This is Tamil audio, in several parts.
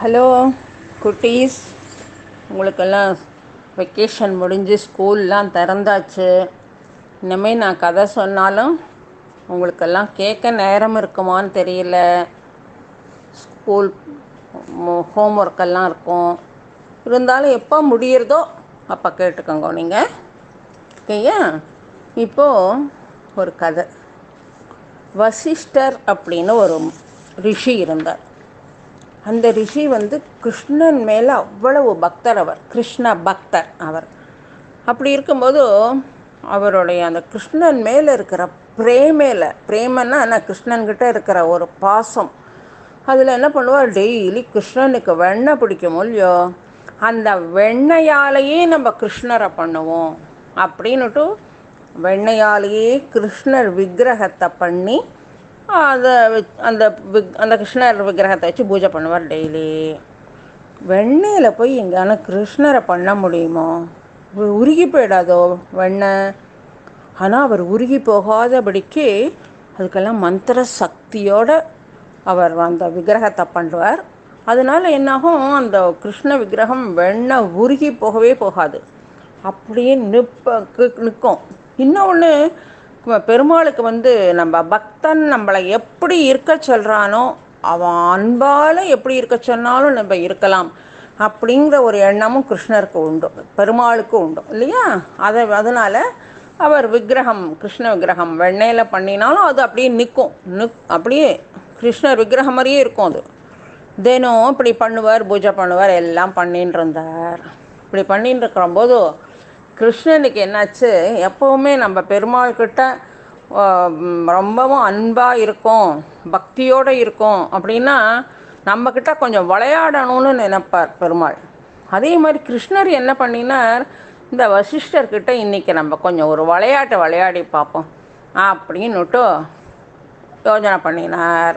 ஹலோ குட்டீஸ் உங்களுக்கெல்லாம் வெக்கேஷன் முடிஞ்சு ஸ்கூல்லாம் திறந்தாச்சு இனிமேல் நான் கதை சொன்னாலும் உங்களுக்கெல்லாம் கேட்க நேரம் இருக்குமான்னு தெரியல ஸ்கூல் ஹோம் ஒர்க்கெல்லாம் இருக்கும் இருந்தாலும் எப்போ முடியிறதோ அப்போ கேட்டுக்கோங்க நீங்கள் ஓகேயா இப்போது ஒரு கதை வசிஷ்டர் அப்படின்னு ஒரு ரிஷி இருந்தார் அந்த ரிஷி வந்து கிருஷ்ணன் மேலே அவ்வளவு பக்தர் அவர் கிருஷ்ண பக்தர் அவர் அப்படி இருக்கும்போது அவருடைய அந்த கிருஷ்ணன் மேலே இருக்கிற பிரேமையில் பிரேமன்னா என்ன கிருஷ்ணன்கிட்ட இருக்கிற ஒரு பாசம் அதில் என்ன பண்ணுவார் டெய்லி கிருஷ்ணனுக்கு வெண்ணெய் பிடிக்கும் இல்லையோ அந்த வெண்ணையாலேயே நம்ம கிருஷ்ணரை பண்ணுவோம் அப்படின்னுட்டு வெண்ணையாலேயே கிருஷ்ணர் விக்கிரகத்தை பண்ணி அதை வச்- அந்த விக் அந்த கிருஷ்ணர் விக்கிரகத்தை வச்சு பூஜை பண்ணுவார் டெய்லி வெண்ணெயில் போய் எங்கேயான கிருஷ்ணரை பண்ண முடியுமோ உ- உருகி போயிடாதோ வெண்ணெய் ஆனால் அவர் உருகி போகாதபடிக்கு அதுக்கெல்லாம் மந்திர சக்தியோட அவர் அந்த விக்கிரகத்தை பண்ணுவார் அதனால என்னாகும் அந்த கிருஷ்ண விக்கிரகம் வெண்ணெய் உருகி போகவே போகாது அப்படியே நிற்ப நிற்கும் இன்னொன்று பெருமாளுக்கு வந்து நம்ம பக்தன் நம்மளை எப்படி இருக்க சொல்கிறானோ அவன் அன்பால் எப்படி இருக்க சொன்னாலும் நம்ம இருக்கலாம் அப்படிங்கிற ஒரு எண்ணமும் கிருஷ்ணருக்கு உண்டு பெருமாளுக்கு உண்டு இல்லையா அதை அதனால் அவர் விக்கிரகம் கிருஷ்ண விக்கிரகம் வெண்ணெயில் பண்ணினாலும் அது அப்படியே நிற்கும் நிக் அப்படியே கிருஷ்ணர் விக்கிரகம் மாதிரியே இருக்கும் அது தினம் இப்படி பண்ணுவார் பூஜை பண்ணுவார் எல்லாம் பண்ணின்னு இருந்தார் இப்படி பண்ணின்னு இருக்கிறம்போது கிருஷ்ணனுக்கு என்னாச்சு எப்போவுமே நம்ம பெருமாள் கிட்ட ஆஹ், ம், ரொம்பவும் அன்பாக இருக்கும் பக்தியோடு இருக்கும் அப்படின்னா நம்மக்கிட்ட கொஞ்சம் விளையாடணும்னு நினைப்பார் பெருமாள் அதே மாதிரி கிருஷ்ணர் என்ன பண்ணினார் இந்த வசிஷ்டர்கிட்ட இன்றைக்கி நம்ம கொஞ்சம் ஒரு விளையாட்டை விளையாடி பார்ப்போம் அப்படின்னுட்டு யோஜனை பண்ணினார்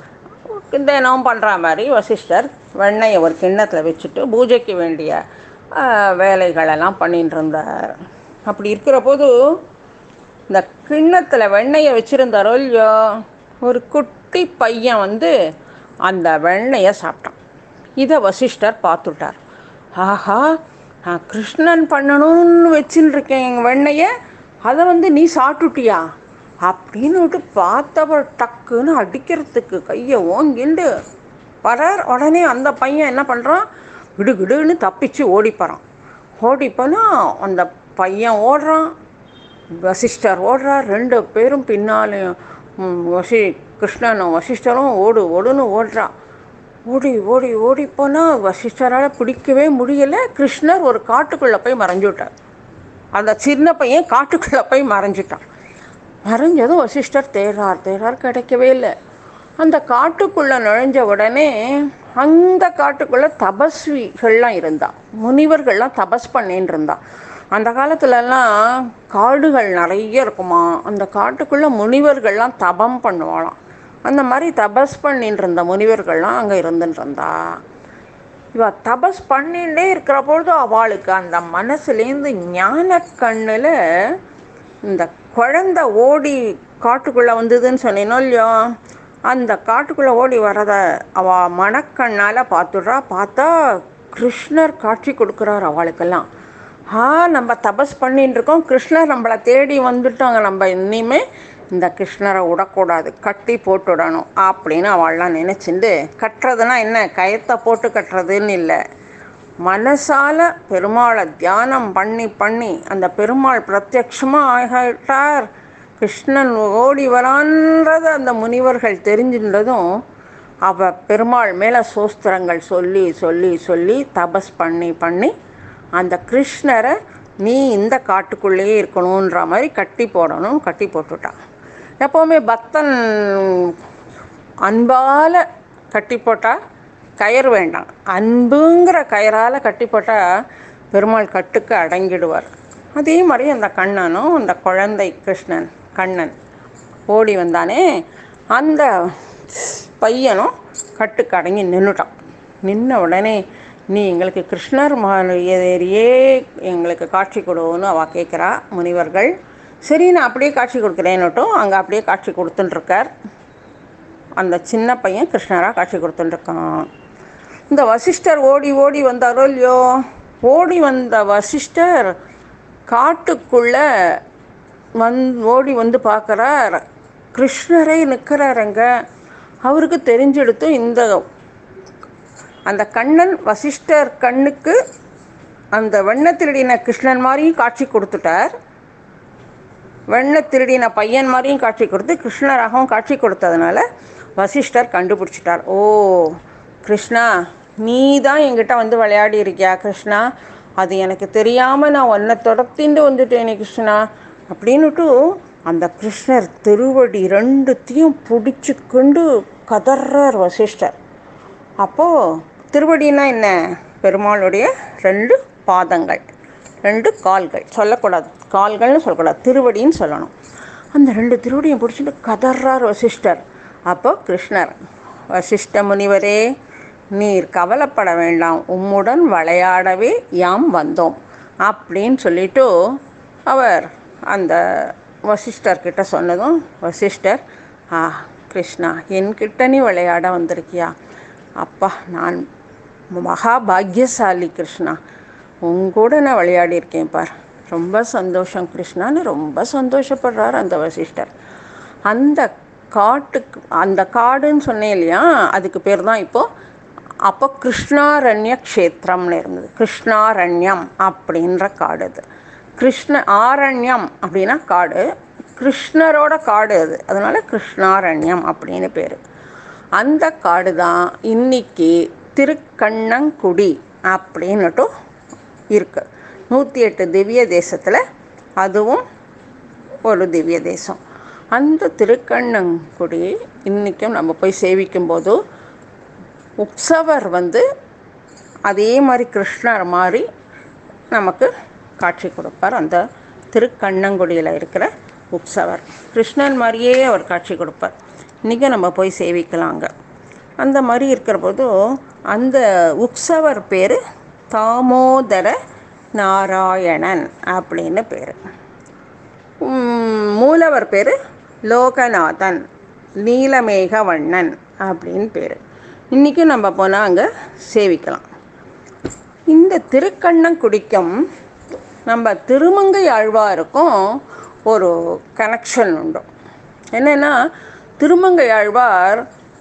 தினம் பண்ணுற மாதிரி வசிஷ்டர் வெண்ணெயை ஒரு கிண்ணத்தில் வச்சுட்டு பூஜைக்கு வேண்டிய ஆஹ், வேலைகளெல்லாம் பண்ணிட்டு இருந்தார் அப்படி இருக்கிற போது இந்த கிண்ணத்தில் வெண்ணெயை வச்சுருந்தாரோ இல்லையோ ஒரு குட்டி பையன் வந்து அந்த வெண்ணெயை சாப்பிட்டான் இதை வசிஷ்டர் பார்த்துட்டார் ஆஹா நான் கிருஷ்ணன் பண்ணணும்னு வச்சுன்னு இருக்கேன் எங்கள் வெண்ணெயை அதை வந்து நீ சாப்பிட்டுட்டியா அப்படின்னுட்டு பார்த்தவர் டக்குன்னு அடிக்கிறதுக்கு கையை ஓங்கிண்டு வரார் உடனே அந்த பையன் என்ன பண்ணுறான் கிடுகிடுன்னு தப்பிச்சு ஓடிப்பறான் ஓடிப்போனா அந்த பையன் ஓடுறான் வசிஷ்டர் ஓடுறார் ரெண்டு பேரும் பின்னாலையும் ம், வசி கிருஷ்ணனும் வசிஷ்டரும் ஓடு ஓடுன்னு ஓடுறான் ஓடி ஓடி ஓடி போனால் வசிஷ்டரால் பிடிக்கவே முடியலை கிருஷ்ணர் ஒரு காட்டுக்குள்ளே போய் மறைஞ்சு விட்டார் அந்த சின்ன பையன் காட்டுக்குள்ளே போய் மறைஞ்சிட்டான் மறைஞ்சதும் வசிஷ்டர் தேடுறார் தேடுறார் கிடைக்கவே இல்லை அந்த காட்டுக்குள்ளே நுழைஞ்ச உடனே அந்த காட்டுக்குள்ளே தபஸ்விகள்லாம் இருந்தா முனிவர்கள்லாம் தபஸ் பண்ணின்னு இருந்தா அந்த காலத்துலலாம் காடுகள் நிறைய இருக்குமா அந்த காட்டுக்குள்ளே முனிவர்கள்லாம் தபம் பண்ணுவாளாம் அந்த மாதிரி தபஸ் பண்ணிட்டு இருந்த முனிவர்கள்லாம் அங்கே இருந்துட்டு இருந்தா இவ தபஸ் பண்ணிகிட்டே இருக்கிற பொழுது அவளுக்கு அந்த மனசுலேருந்து ஞான கண்ணில் இந்த குழந்தை ஓடி காட்டுக்குள்ளே வந்ததுன்னு சொன்னேனோ இல்லையோ அந்த காட்டுக்குள்ளே ஓடி வரத அவ மனக்கண்ணால் பார்த்துடுறா பார்த்தா கிருஷ்ணர் காட்சி கொடுக்குறார் அவளுக்கெல்லாம் ஆ நம்ம தபஸ் பண்ணிட்டு இருக்கோம் கிருஷ்ணர் நம்மளை தேடி வந்துட்டாங்க நம்ம இனிமே இந்த கிருஷ்ணரை விடக்கூடாது கட்டி போட்டுடணும் அப்படின்னு அவள்லாம் நினச்சிண்டு கட்டுறதுனா என்ன கயத்தை போட்டு கட்டுறதுன்னு இல்லை மனசால பெருமாளை தியானம் பண்ணி பண்ணி அந்த பெருமாள் பிரத்யக்ஷமாக ஆகிட்டார் கிருஷ்ணன் ஓடி வரான்றது அந்த முனிவர்கள் தெரிஞ்சின்றதும் அவ பெருமாள் மேலே சோஸ்திரங்கள் சொல்லி சொல்லி சொல்லி தபஸ் பண்ணி பண்ணி அந்த கிருஷ்ணரை நீ இந்த காட்டுக்குள்ளேயே இருக்கணுன்ற மாதிரி கட்டி போடணும் கட்டி போட்டுட்டான் எப்போவுமே பக்தன் அன்பால் கட்டி போட்டால் கயிறு வேண்டாம் அன்புங்கிற கயிறால் கட்டி போட்டால் பெருமாள் கட்டுக்கு அடங்கிடுவார் அதே மாதிரி அந்த கண்ணனும் அந்த குழந்தை கிருஷ்ணன் கண்ணன் ஓடி வந்தானே அந்த பையனும் கட்டுக்கு அடங்கி நின்றுட்டான் நின்ன உடனே நீ எங்களுக்கு கிருஷ்ணர் மாதிரியே எங்களுக்கு காட்சி கொடுன்னு அவள் கேட்குறா முனிவர்கள் சரி நான் அப்படியே காட்சி கொடுக்குறேன்னுட்டும் அங்கே அப்படியே காட்சி கொடுத்துட்டுருக்கார் அந்த சின்ன பையன் கிருஷ்ணராக காட்சி கொடுத்துட்டுருக்கான் இந்த வசிஷ்டர் ஓடி ஓடி வந்தாரோ இல்லையோ ஓடி வந்த வசிஷ்டர் காட்டுக்குள்ள வந் ஓடி வந்து பார்க்குறார் கிருஷ்ணரே நிற்கிறாருங்க அவருக்கு தெரிஞ்செடுத்து இந்த அந்த கண்ணன் வசிஷ்டர் கண்ணுக்கு அந்த வெண்ண திருடின கிருஷ்ணன் மாதிரியும் காட்சி கொடுத்துட்டார் வெண்ண திருடின பையன் மாதிரியும் காட்சி கொடுத்து கிருஷ்ணராகவும் காட்சி கொடுத்ததுனால வசிஷ்டர் கண்டுபிடிச்சிட்டார் ஓ கிருஷ்ணா நீ தான் என்கிட்ட வந்து விளையாடி இருக்கியா கிருஷ்ணா அது எனக்கு தெரியாமல் நான் உன்னை தொடர்த்திண்டு வந்துட்டேனே கிருஷ்ணா அப்படின்னுட்டு அந்த கிருஷ்ணர் திருவடி ரெண்டுத்தையும் பிடிச்சிக்கொண்டு கதறார் வசிஷ்டர் அப்போது திருவடினா என்ன பெருமாளுடைய ரெண்டு பாதங்கள் ரெண்டு கால்கள் சொல்லக்கூடாது கால்கள்னு சொல்லக்கூடாது திருவடின்னு சொல்லணும் அந்த ரெண்டு திருவடியும் பிடிச்சிட்டு கதறார் வசிஷ்டர் அப்போ கிருஷ்ணர் வசிஷ்ட முனிவரே நீர் கவலைப்பட வேண்டாம் உம்முடன் விளையாடவே யாம் வந்தோம் அப்படின்னு சொல்லிட்டு அவர் அந்த வசிஷ்டர்கிட்ட சொன்னதும் வசிஷ்டர் ஆ கிருஷ்ணா என்கிட்ட நீ விளையாட வந்திருக்கியா அப்பா நான் மகா பாக்யசாலி கிருஷ்ணா உங்கூட நான் விளையாடி இருக்கேன் பார் ரொம்ப சந்தோஷம் கிருஷ்ணான்னு ரொம்ப சந்தோஷப்படுறார் அந்த வசிஷ்டர் அந்த காட்டுக்கு அந்த காடுன்னு சொன்னேன் இல்லையா அதுக்கு பேர் தான் இப்போது அப்போ கிருஷ்ணாரண்ய க்ஷேத்திரம்னு இருந்தது கிருஷ்ணாரண்யம் அப்படின்ற காடு அது கிருஷ்ண ஆரண்யம் அப்படின்னா காடு கிருஷ்ணரோட காடு அது அதனால கிருஷ்ணாரண்யம் அப்படின்னு பேர் அந்த காடு தான் இன்னைக்கு திருக்கண்ணங்குடி அப்படின்னுட்டும் இருக்கு நூற்றி எட்டு திவ்ய தேசத்தில் அதுவும் ஒரு திவ்ய தேசம் அந்த திருக்கண்ணங்குடி இன்றைக்கும் நம்ம போய் சேவிக்கும்போது உற்சவர் வந்து அதே மாதிரி கிருஷ்ணர் மாதிரி நமக்கு காட்சி கொடுப்பார் அந்த திருக்கண்ணங்குடியில் இருக்கிற உற்சவர் கிருஷ்ணன் மாதிரியே அவர் காட்சி கொடுப்பார் இன்றைக்கி நம்ம போய் சேவிக்கலாங்க அந்த மாதிரி இருக்கிற போது அந்த உற்சவர் பேர் தாமோதர நாராயணன் அப்படின்னு பேர் மூலவர் பேர் லோகநாதன் நீலமேகவண்ணன் அப்படின்னு பேர் இன்றைக்கும் நம்ம போனால் அங்கே சேவிக்கலாம் இந்த திருக்கண்ணங்குடிக்கும் நம்ம திருமங்கை ஆழ்வாருக்கும் ஒரு கனெக்ஷன் உண்டு என்னென்னா திருமங்கை ஆழ்வார்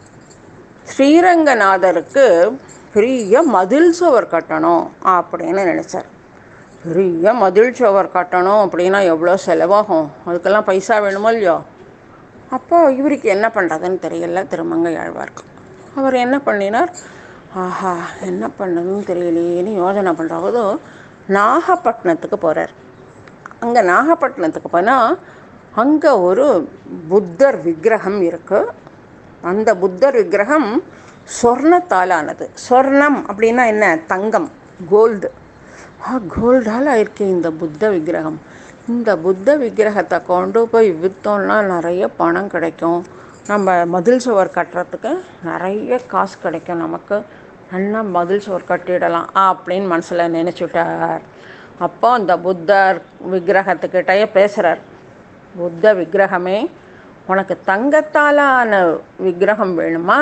ஸ்ரீரங்கநாதருக்கு பெரிய மதில் சுவர் கட்டணும் அப்படின்னு நினச்சார் பெரிய மதில் சுவர் கட்டணும் அப்படின்னா எவ்வளோ செலவாகும் அதுக்கெல்லாம் பைசா வேணுமோ இல்லையோ அப்போ இவருக்கு என்ன பண்ணுறதுன்னு தெரியல திருமங்கை ஆழ்வாருக்கு அவர் என்ன பண்ணினார் ஆஹா என்ன பண்ணதுன்னு தெரியலையேன்னு யோசனை பண்ணுறபோது நாகப்பட்டினத்துக்கு போகிறார் அங்கே நாகப்பட்டினத்துக்கு போனால் அங்கே ஒரு புத்தர் விக்கிரகம் இருக்குது அந்த புத்தர் விக்கிரகம் சொர்ணத்தாலானது சொர்ணம் அப்படின்னா என்ன தங்கம் கோல்டு ஆ கோல்டால் ஆயிருக்கு இந்த புத்த விக்கிரகம் இந்த புத்த விக்கிரகத்தை கொண்டு போய் விற்றோம்னா நிறைய பணம் கிடைக்கும் நம்ம மதில் சுவர் கட்டுறதுக்கு நிறைய காசு கிடைக்கும் நமக்கு நல்லா மதில் சுவர் கட்டிடலாம் அப்படின்னு மனசில் நினச்சிட்டார் அப்போ அந்த புத்தர் விக்கிரகத்துக்கிட்டயே பேசுகிறார் புத்த விக்கிரகமே உனக்கு தங்கத்தாலான விக்கிரகம் வேணுமா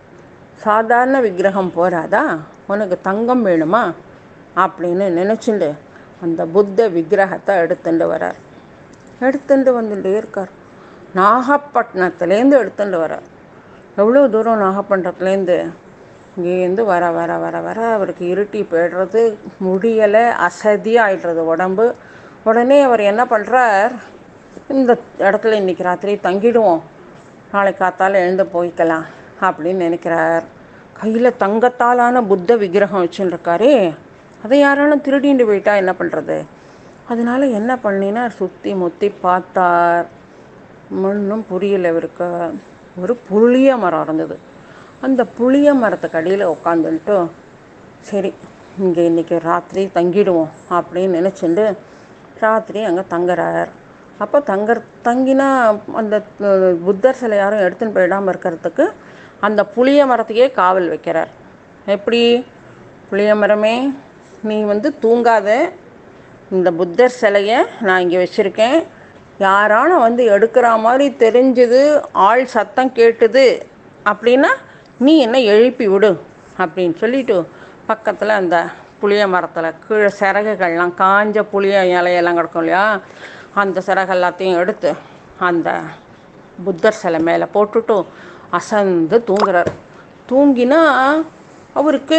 சாதாரண விக்கிரகம் போராதா உனக்கு தங்கம் வேணுமா அப்படின்னு நினச்சிண்டு அந்த புத்த விக்கிரகத்தை எடுத்துட்டு வரார் எடுத்துட்டு வந்துட்டே இருக்கார் நாகப்பட்டினத்துலேருந்து எடுத்துட்டு வரார் எவ்வளோ தூரம் நாகப்பட்டினத்துலேருந்து இங்கேருந்து வர வர வர வர அவருக்கு இருட்டி போய்டுறது முடியலை அசதியாக ஆயிடுறது உடம்பு உடனே அவர் என்ன பண்ணுறார் இந்த இடத்துல இன்றைக்கி ராத்திரி தங்கிடுவோம் நாளை காத்தால எழுந்து போய்க்கலாம் அப்படின்னு நினைக்கிறார் கையில் தங்கத்தாலான புத்த விக்கிரகம் வச்சுருக்காரே அதை யாராலும் திருடிண்டு போயிட்டா என்ன பண்ணுறது அதனால என்ன பண்ணினார் சுற்றி முற்றி பார்த்தார் ஒன்றும் புரியல இவருக்கு ஒரு புளிய மரம் இருந்தது அந்த புளிய மரத்துக்கு அடியில் உட்காந்துட்டு சரி இங்கே இன்றைக்கி ராத்திரி தங்கிடுவோம் அப்படின்னு நினச்சிண்டு ராத்திரி அங்கே தங்குறார் அப்போ தங்கர் தங்கினா அந்த அஹ், புத்தர் சிலை யாரும் எடுத்துன்னு போயிடாமல் இருக்கிறதுக்கு அந்த புளிய மரத்தையே காவல் வைக்கிறார் எப்படி புளிய மரமே நீ வந்து தூங்காத இந்த புத்தர் சிலையை நான் இங்கே வச்சுருக்கேன் யாரான வந்து எடுக்கிற மாதிரி தெரிஞ்சுது ஆள் சத்தம் கேட்டுது அப்படின்னா நீ என்ன எழுப்பி விடு அப்படின்னு சொல்லிட்டு பக்கத்தில் அந்த புளிய மரத்தில் கீழே சிறகுகள்லாம் காஞ்ச புளிய இலையெல்லாம் கிடக்கும் இல்லையா அந்த சிறகு எல்லாத்தையும் எடுத்து அந்த புத்தர் சிலை மேலே போட்டுட்டு அசந்து தூங்குறார் தூங்கினா அவருக்கு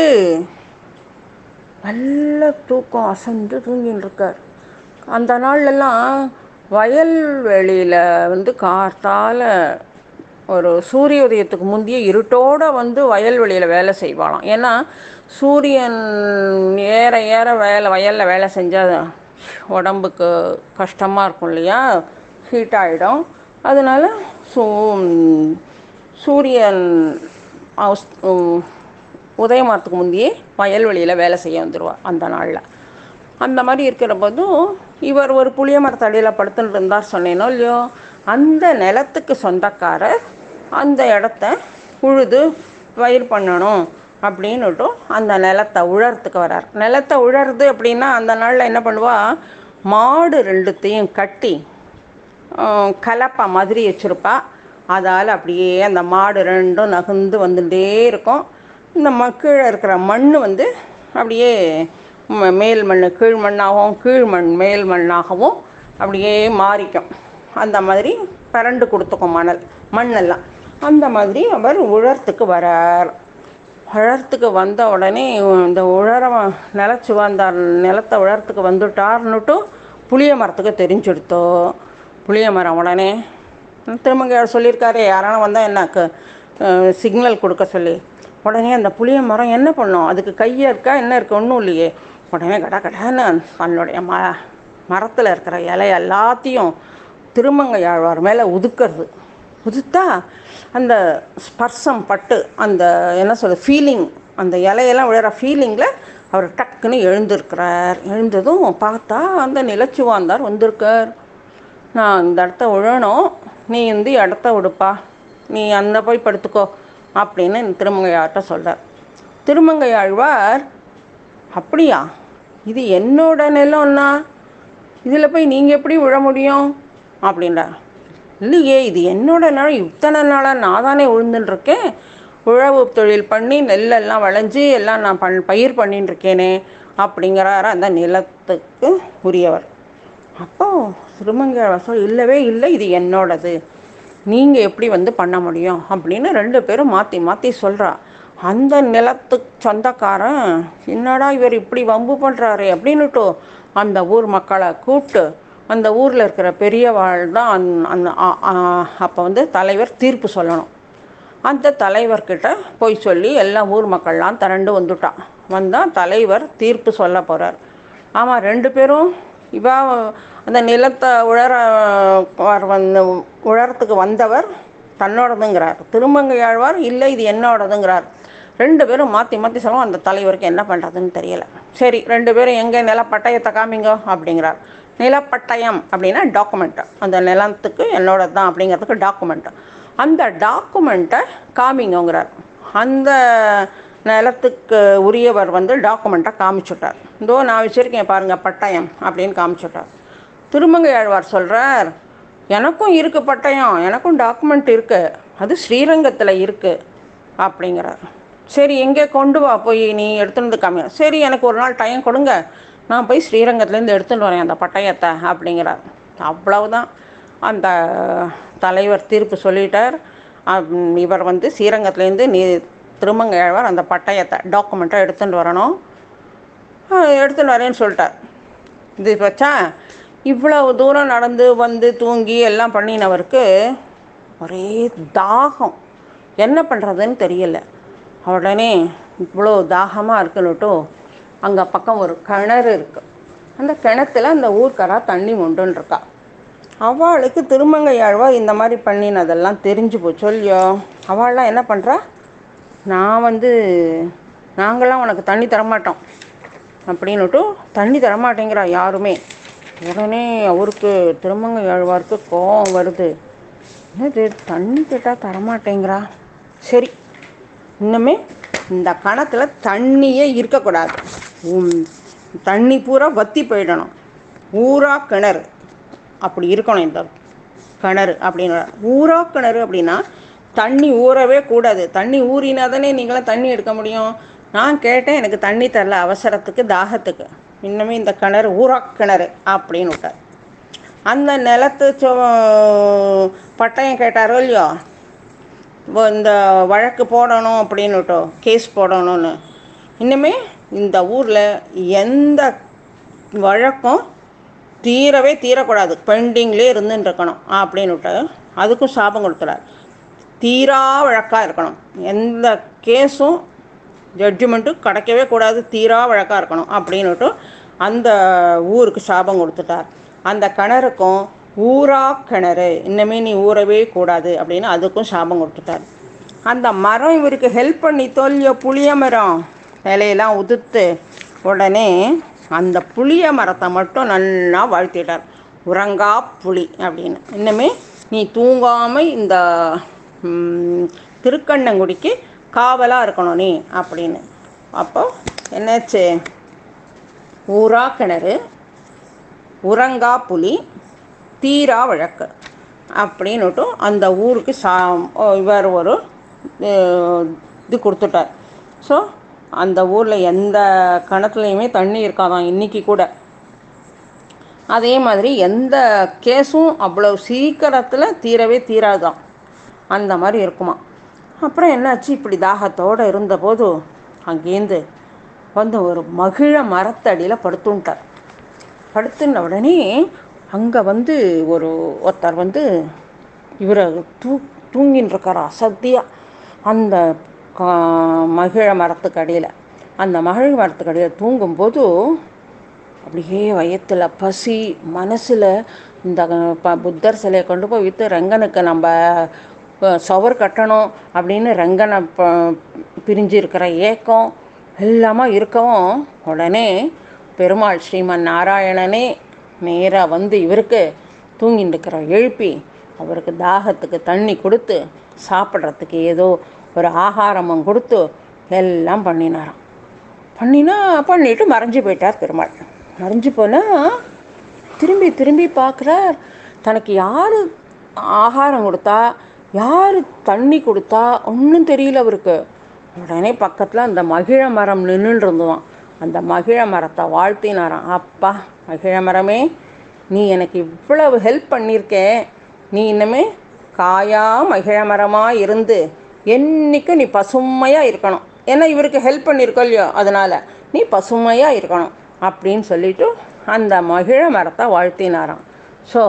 நல்ல தூக்கம் அசந்து தூங்கின்னு இருக்கார் அந்த நாள்லலாம் வயல்வெளியில் வந்து காத்தால் ஒரு சூரிய உதயத்துக்கு முந்தைய இருட்டோட வந்து வயல்வெளியில் வேலை செய்வாளாம் ஏன்னா சூரியன் ஏற ஏற வேலை வயலில் வேலை செஞ்சால் உடம்புக்கு கஷ்டமாக இருக்கும் இல்லையா ஹீட் ஆகிடும் அதனால சூ சூரியன் அவஸ் உதயமானத்துக்கு முந்தையே வயல்வெளியில் வேலை செய்ய வந்துடுவா அந்த நாளில் அந்த மாதிரி இருக்கிற போதும் இவர் ஒரு புளிய மரத்தடியில் படுத்துட்டு இருந்தார் சொன்னேனோ இல்லையோ அந்த நிலத்துக்கு சொந்தக்காரர் அந்த இடத்த உழுது பயிர் பண்ணணும் அப்படின்னுட்டும் அந்த நிலத்தை உழறதுக்கு வரார் நிலத்தை உழறது அப்படின்னா அந்த நாளில் என்ன பண்ணுவா மாடு ரெண்டுத்தையும் கட்டி ஆஹ், கலப்பை மாதிரி வச்சுருப்பா அதால் அப்படியே அந்த மாடு ரெண்டும் நகர்ந்து வந்துட்டே இருக்கும் இந்த ம கீழே இருக்கிற மண் வந்து அப்படியே ம- மேல் மண் கீழ் மண்ணாகவும் கீழ் மண் மேல் மண்ணாகவும் அப்படியே மாறிக்கும் அந்த மாதிரி பரண்டு கொடுத்துக்கும் மணல் மண்ணெல்லாம் அந்த மாதிரி அவர் உழறத்துக்கு வரார் உழறத்துக்கு வந்த உடனே இந்த உழற நிலச்சி வந்தார் நிலத்தை உழறத்துக்கு வந்துட்டார்னுட்டு புளிய மரத்துக்கு தெரிஞ்சுடுத்தோ புளிய மரம் உடனே திருமங்க சொல்லியிருக்காரே யாரான வந்தால் என்ன சிக்னல் கொடுக்க சொல்லி உடனே அந்த புளிய மரம் என்ன பண்ணும் அதுக்கு கையை இருக்கா என்ன இருக்கு ஒன்றும் இல்லையே உடனே கட கடன்னு தன்னுடைய ம மரத்தில் இருக்கிற இலை எல்லாத்தையும் திருமங்கையாழ்வார் மேலே உதுக்கிறது உதுத்தா அந்த ஸ்பர்சம் பட்டு அந்த என்ன சொல்ற ஃபீலிங் அந்த இலையெல்லாம் விழுற ஃபீலிங்கில் அவர் டக்குன்னு எழுந்திருக்கிறார் எழுந்ததும் பார்த்தா அந்த நிலச்சுவாந்தார் வந்திருக்கார் நான் இந்த இடத்த விழணும் நீ வந்து இடத்த விடுப்பா நீ அந்த போய் படுத்துக்கோ அப்படின்னு திருமங்கையார்கிட்ட சொல்கிறார் திருமங்கையாழ்வார் அப்படியா இது என்னோட நிலம்னா இதில் போய் நீங்கள் எப்படி விழ முடியும் அப்படின்றார் இல்லையே இது என்னோட நிலம் இத்தனை நாளாக நான் தானே விழுந்துட்டுருக்கேன் உழவு தொழில் பண்ணி நெல்லெல்லாம் விளைஞ்சி எல்லாம் நான் பண் பயிர் பண்ணின்னு இருக்கேனே அப்படிங்கிறாரு அந்த நிலத்துக்கு உரியவர் அப்போ திருமங்கை சொல் இல்லவே இல்லை இது என்னோடது நீங்கள் எப்படி வந்து பண்ண முடியும் அப்படின்னு ரெண்டு பேரும் மாற்றி மாற்றி சொல்கிறா அந்த நிலத்துக்கு சொந்தக்காரன் என்னடா இவர் இப்படி வம்பு பண்ணுறாரு அப்படின்னுட்டு அந்த ஊர் மக்களை கூப்பிட்டு அந்த ஊரில் இருக்கிற பெரியவாள் தான் அந்த- அந்த அப்போ வந்து தலைவர் தீர்ப்பு சொல்லணும் அந்த தலைவர்கிட்ட போய் சொல்லி எல்லா ஊர் மக்கள்லாம் திரண்டு வந்துட்டான் வந்தால் தலைவர் தீர்ப்பு சொல்ல போகிறார் ஆமாம் ரெண்டு பேரும் இவா அந்த நிலத்தை உழற வர் வந்து உழறத்துக்கு வந்தவர் தன்னோடதுங்கிறார் திருமங்கையாழ்வார் இல்லை இது என்னோடதுங்கிறார் ரெண்டு பேரும் மாற்றி மாற்றி சொல்லுவோம் அந்த தலைவருக்கு என்ன பண்ணுறதுன்னு தெரியல சரி ரெண்டு பேரும் எங்கே நிலப்பட்டயத்தை காமிங்க அப்படிங்கிறார் நிலப்பட்டயம் அப்படின்னா டாக்குமெண்ட்டு அந்த நிலத்துக்கு என்னோடது தான் அப்படிங்கிறதுக்கு டாக்குமெண்ட்டு அந்த டாக்குமெண்ட்டை காமிங்கங்கிறார் அந்த நிலத்துக்கு உரியவர் வந்து டாக்குமெண்ட்டை காமிச்சுட்டார் இதோ நான் வச்சுருக்கேன் பாருங்கள் பட்டயம் அப்படின்னு காமிச்சுட்டார் திருமங்கை ஆழ்வார் சொல்கிறார் எனக்கும் இருக்குது பட்டயம் எனக்கும் டாக்குமெண்ட் இருக்குது அது ஸ்ரீரங்கத்தில் இருக்குது அப்படிங்கிறார் சரி எங்கே கொண்டு வா போய் நீ எடுத்துன்னு வந்து காமி சரி எனக்கு ஒரு நாள் டைம் கொடுங்க நான் போய் ஸ்ரீரங்கத்துலேருந்து எடுத்துன்னு வரேன் அந்த பட்டயத்தை அப்படிங்கிறார் அவ்வளவுதான் அந்த தலைவர் தீர்ப்பு சொல்லிட்டார் அம், இவர் வந்து ஸ்ரீரங்கத்துலேருந்து நீ திருமங்கையாழ்வார் அந்த பட்டயத்தை டாக்குமெண்ட்டை எடுத்துன்னு வரணும் ஆ, எடுத்துன்னு வரேன்னு சொல்லிட்டார் இது வச்சா இவ்வளவு தூரம் நடந்து வந்து தூங்கி எல்லாம் பண்ணினவருக்கு ஒரே தாகம் என்ன பண்ணுறதுன்னு தெரியல உடனே இவ்வளோ தாகமாக இருக்குன்னுட்டு அங்கே பக்கம் ஒரு கிணறு இருக்குது அந்த கிணத்துல அந்த ஊர்க்காரா தண்ணி மொண்டுன்னு இருக்கா அவளுக்கு திருமங்கையாழ்வார் இந்த மாதிரி பண்ணினதெல்லாம் தெரிஞ்சு போச்சு இல்லையோ அவள்லாம் என்ன பண்ணுறா நான் வந்து நாங்களாம் உனக்கு தண்ணி தரமாட்டோம் அப்படின்னுட்டு தண்ணி தரமாட்டேங்கிறா யாருமே உடனே அவருக்கு திருமங்கை ஆழ்வாருக்கு கோவம் வருது என்னது தண்ணி கேட்டால் தரமாட்டேங்கிறா சரி இன்னுமே இந்த கணத்துல தண்ணியே இருக்கக்கூடாது உம், தண்ணி பூரா வத்தி போயிடணும் ஊரா கிணறு அப்படி இருக்கணும் இந்த கிணறு அப்படின்னு ஊரா கிணறு அப்படின்னா தண்ணி ஊறவே கூடாது தண்ணி ஊறினா தானே நீங்களாம் தண்ணி எடுக்க முடியும் நான் கேட்டேன் எனக்கு தண்ணி தரல அவசரத்துக்கு தாகத்துக்கு இன்னுமே இந்த கிணறு ஊரா கிணறு அப்படின்னு விட்டார் அந்த நிலத்து சொ பட்டயம் கேட்டாரோ இல்லையோ இப்போ இந்த வழக்கு போடணும் அப்படின்னுட்டோ கேஸ் போடணும்னு இன்னுமே இந்த ஊரில் எந்த வழக்கும் தீரவே தீரக்கூடாது பெண்டிங்லேயே இருந்துன்னு இருக்கணும் அப்படின்னுட்டு அதுக்கும் சாபம் கொடுத்துறார் தீரா வழக்காக இருக்கணும் எந்த கேஸும் ஜட்ஜ்மெண்ட்டும் கிடைக்கவே கூடாது தீரா வழக்காக இருக்கணும் அப்படின்னுட்டு அந்த ஊருக்கு சாபம் கொடுத்துட்டார் அந்த கிணறுக்கும் ஊரா கிணறு இன்னமே நீ ஊறவே கூடாது அப்படின்னு அதுக்கும் சாபம் கொடுத்துட்டார் அந்த மரம் இவருக்கு ஹெல்ப் பண்ணி தோல்விய புளிய மரம் இலையெல்லாம் உதிர்த்து உடனே அந்த புளிய மரத்தை மட்டும் நல்லா வாழ்த்திட்டார் உறங்கா புளி அப்படின்னு இன்னுமே நீ தூங்காமல் இந்த ம், திருக்கண்ணங்குடிக்கு காவலாக இருக்கணும் நீ அப்படின்னு அப்போ என்னாச்சு ஊரா கிணறு உறங்கா புலி தீரா வழக்கு அப்படின்னுட்டும் அந்த ஊருக்கு சா ஓ, இவர் ஒரு அஹ், இது கொடுத்துட்டார் ஸோ அந்த ஊரில் எந்த கிணத்துலையுமே தண்ணி இருக்காதான் இன்னைக்கு கூட அதே மாதிரி எந்த கேஸும் அவ்வளோ சீக்கிரத்தில் தீரவே தீராதான் அந்த மாதிரி இருக்குமா அப்புறம் என்னாச்சு இப்படி தாகத்தோடு இருந்தபோது அங்கேருந்து வந்து ஒரு மகிழ மரத்தடியில் படுத்துன்ட்டார் படுத்துன உடனே அங்கே வந்து ஒரு ஒருத்தர் வந்து இவரை தூ தூங்கின்னு இருக்கார் அசத்தியாக அந்த கா- மகிழ மரத்துக்கு அடியில் அந்த மகிழ மரத்துக்கு அடியில் தூங்கும்போது அப்படியே வயத்தில் பசி மனசில் இந்த ப புத்தர் சிலையை கொண்டு போய் விற்று ரங்கனுக்கு நம்ம அஹ், சுவர் கட்டணும் அப்படின்னு ரங்கனை ப பிரிஞ்சு இருக்கிற ஏக்கம் எல்லாமே இருக்கவும் உடனே பெருமாள் ஸ்ரீமன் நாராயணனே நேராக வந்து இவருக்கு தூங்கிட்டு இருக்கிற எழுப்பி அவருக்கு தாகத்துக்கு தண்ணி கொடுத்து சாப்பிட்றதுக்கு ஏதோ ஒரு ஆகாரமும் கொடுத்து எல்லாம் பண்ணினாராம் பண்ணினா பண்ணிட்டு மறைஞ்சு போயிட்டார் பெருமாள் மறைஞ்சு போனால் திரும்பி திரும்பி பார்க்குறார் தனக்கு யார் ஆகாரம் கொடுத்தா யார் தண்ணி கொடுத்தா ஒன்றும் தெரியல அவருக்கு உடனே பக்கத்தில் அந்த மகிழ மரம் நின்றுட்டு இருந்துவான் அந்த மகிழ மரத்தை வாழ்த்தினாராம் அப்பா மகிழ மரமே நீ எனக்கு இவ்வளவு ஹெல்ப் பண்ணியிருக்கே நீ இன்னமே காயா மகிழ மரமாக இருந்து என்னைக்கும் நீ பசுமையாக இருக்கணும் ஏன்னா இவருக்கு ஹெல்ப் பண்ணியிருக்கோ இல்லையோ அதனால் நீ பசுமையாக இருக்கணும் அப்படின்னு சொல்லிட்டு அந்த மகிழ மரத்தை வாழ்த்தினாராம் ஸோ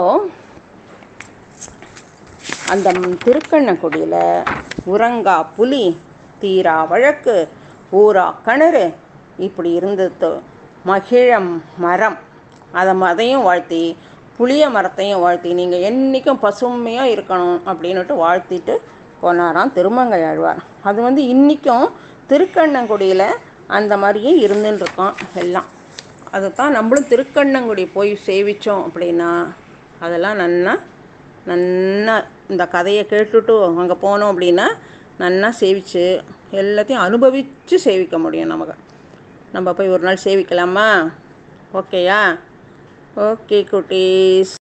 அந்த திருக்கண்ணக்குடியில் உறங்கா புலி தீரா வழக்கு ஊரா கிணறு இப்படி இருந்தது மகிழம் மரம் அதை அதையும் வாழ்த்தி புளிய மரத்தையும் வாழ்த்தி நீங்கள் என்றைக்கும் பசுமையாக இருக்கணும் அப்படின்னுட்டு வாழ்த்திட்டு போனாராம் திருமங்கை ஆழ்வார் அது வந்து இன்றைக்கும் திருக்கண்ணங்குடியில் அந்த மாதிரியே இருந்துன்னு இருக்கோம் எல்லாம் அதைத்தான் நம்மளும் திருக்கண்ணங்குடி போய் சேவித்தோம் அப்படின்னா அதெல்லாம் நன்னா நன்னா இந்த கதையை கேட்டுட்டு அங்கே போனோம் அப்படின்னா நன்னா சேவிச்சு எல்லாத்தையும் அனுபவித்து சேவிக்க முடியும் நமக்கு நம்ம போய் ஒரு நாள் சேவிக்கலாமா ஓகேயா ஓகே குட்டீஸ்